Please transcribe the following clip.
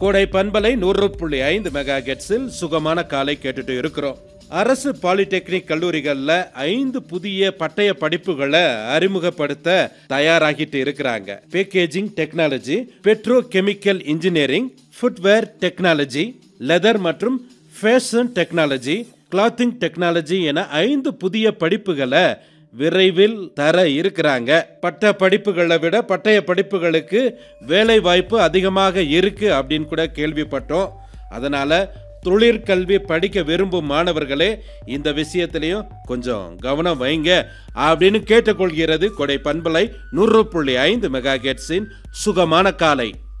கோடை பண்பலை நூறு புள்ளி ஐந்து மெகா கெட்ஸில் சுகமான காலை கேட்டுட்டு இருக்கிறோம் அரசு பாலிடெக்னிக் கல்லூரிகளில் ஐந்து புதிய பட்டய படிப்புகளை அறிமுகப்படுத்த தயாராகிட்டு இருக்கிறாங்க packaging technology petro chemical engineering footwear technology leather மற்றும் ஃபேஷன் டெக்னாலஜி கிளாத்திங் டெக்னாலஜி என ஐந்து புதிய படிப்புகளை விரைவில் தர இருக்கிறாங்க பட்ட படிப்புகளை விட பட்டய படிப்புகளுக்கு வேலை வாய்ப்பு அதிகமாக இருக்கு அப்படின்னு கூட கேள்விப்பட்டோம் அதனால தொழிற்கல்வி படிக்க விரும்பும் மாணவர்களே இந்த விஷயத்திலையும் கொஞ்சம் கவனம் வைங்க அப்படின்னு கேட்டுக்கொள்கிறது கொடை பண்பலை நூறு புள்ளி ஐந்து மெகா சுகமான காலை